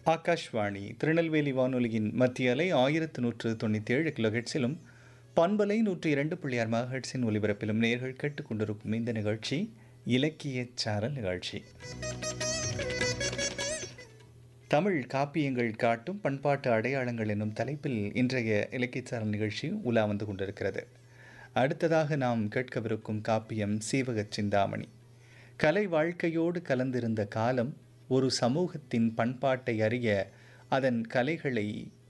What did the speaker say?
ஆகாஷ்வாணி திருநெல்வேலி வானொலியின் மத்திய அலை ஆயிரத்து நூற்று தொண்ணூற்றி ஏழு கிலோஹெட்ஸிலும் பண்பலை நூற்றி இரண்டு புள்ளியார் மகஹெட்ஸின் ஒலிபரப்பிலும் நேர்கள் கேட்டுக்கொண்டிருக்கும் இந்த நிகழ்ச்சி இலக்கிய சாரல் நிகழ்ச்சி தமிழ் காப்பியங்கள் காட்டும் பண்பாட்டு அடையாளங்கள் என்னும் தலைப்பில் இன்றைய இலக்கியச்சாரல் நிகழ்ச்சி உலா வந்து கொண்டிருக்கிறது அடுத்ததாக நாம் கேட்கவிருக்கும் காப்பியம் சீவகச் சிந்தாமணி கலை வாழ்க்கையோடு கலந்திருந்த காலம் ஒரு சமூகத்தின் பண்பாட்டை அறிய அதன் கலைகளை